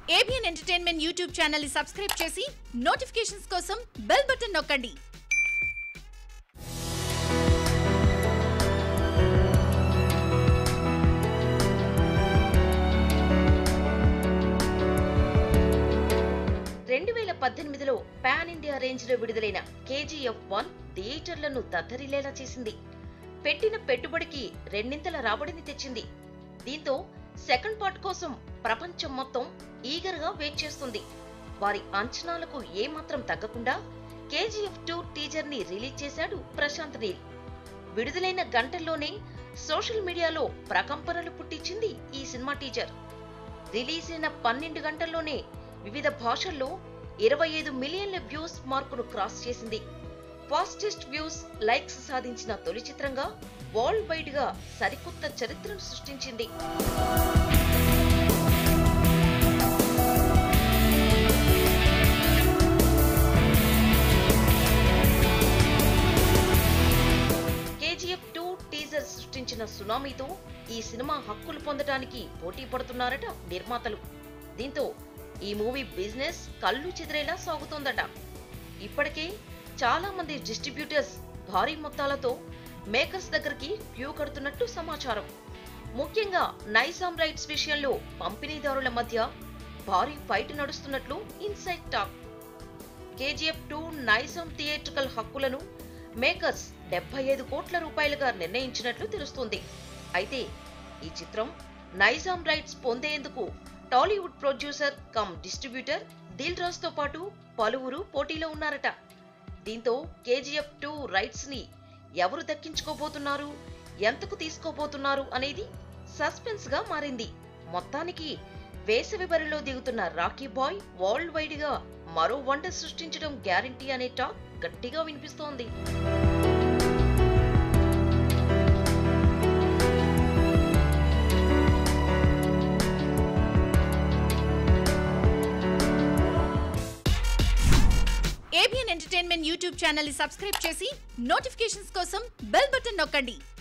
ABN entertainment YouTube channel ని subscribe చేసి notifications కోసం బెల్ బటన్ నొక్కండి రెండు వేల పద్దెనిమిదిలో పాన్ ఇండియా రేంజ్ లో విడుదలైన కేజీఎఫ్ వన్ థియేటర్లను దద్దరిల్లేలా చేసింది పెట్టిన పెట్టుబడికి రెండింతల రాబడిని తెచ్చింది దీంతో సెకండ్ పార్ట్ కోసం ప్రపంచం మొత్తం ఈగర్ గా వెయిట్ చేస్తుంది వారి అంచనాలకు ఏమాత్రం తగ్గకుండా కేజీఎఫ్ టూ టీజర్ ని రిలీజ్ చేశాడు ప్రశాంత్ నీల్ విడుదలైన గంటల్లోనే సోషల్ మీడియాలో ప్రకంపనలు పుట్టించింది ఈ సినిమా టీజర్ రిలీజ్ అయిన పన్నెండు గంటల్లోనే వివిధ భాషల్లో ఇరవై ఐదు మిలియన్ల వ్యూస్ మార్కును క్రాస్ చేసింది ఫాస్టెస్ట్ వ్యూస్ లైక్స్ సాధించిన తొలి చిత్రంగా వరల్డ్ వైడ్ గా సరికొత్త చరిత్రను సృష్టించింది కేజీఎఫ్ టూ టీజర్ సృష్టించిన సునామీతో ఈ సినిమా హక్కులు పొందడానికి పోటీ పడుతున్నారట నిర్మాతలు దీంతో ఈ మూవీ బిజినెస్ కళ్ళు చెదిరేలా సాగుతోందట ఇప్పటికే చాలా మంది డిస్ట్రిబ్యూటర్స్ భారీ మొత్తాలతో మేకర్స్ దగ్గరికి క్యూ కడుతున్నట్టు సమాచారం ముఖ్యంగా నైజాం రైట్స్ విషయంలో పంపిణీదారుల మధ్య భారీ ఫైట్ నడుస్తున్నట్లు inside talk KGF two Nizam theatrical హక్కులను మేకర్స్ డెబ్బై ఐదు కోట్ల రూపాయలుగా నిర్ణయించినట్లు తెలుస్తుంది అయితే ఈ చిత్రం నైజాం రైట్స్ పొందేందుకు Tollywood producer cum distributor Dil Raj తో పాటు పలువురు పోటీలో ఉన్నారట దీంతో కేజీఎఫ్ టూ రైట్స్ ని ఎవరు దక్కించుకోబోతున్నారు ఎంతకు తీసుకోబోతున్నారు అనేది సస్పెన్స్ గా మారింది మొత్తానికి వేసవి బరిలో దిగుతున్న రాకీ బాయ్ వరల్డ్ వైడ్ గా మరో వంట సృష్టించడం గ్యారంటీ అనే టాక్ గట్టిగా వినిపిస్తోంది ఏబిఎన్ ఎంటర్టైన్మెంట్ యూట్యూబ్ ఛానల్ ని సబ్స్క్రైబ్ చేసి నోటిఫికేషన్స్ కోసం బెల్ బటన్ నొక్కండి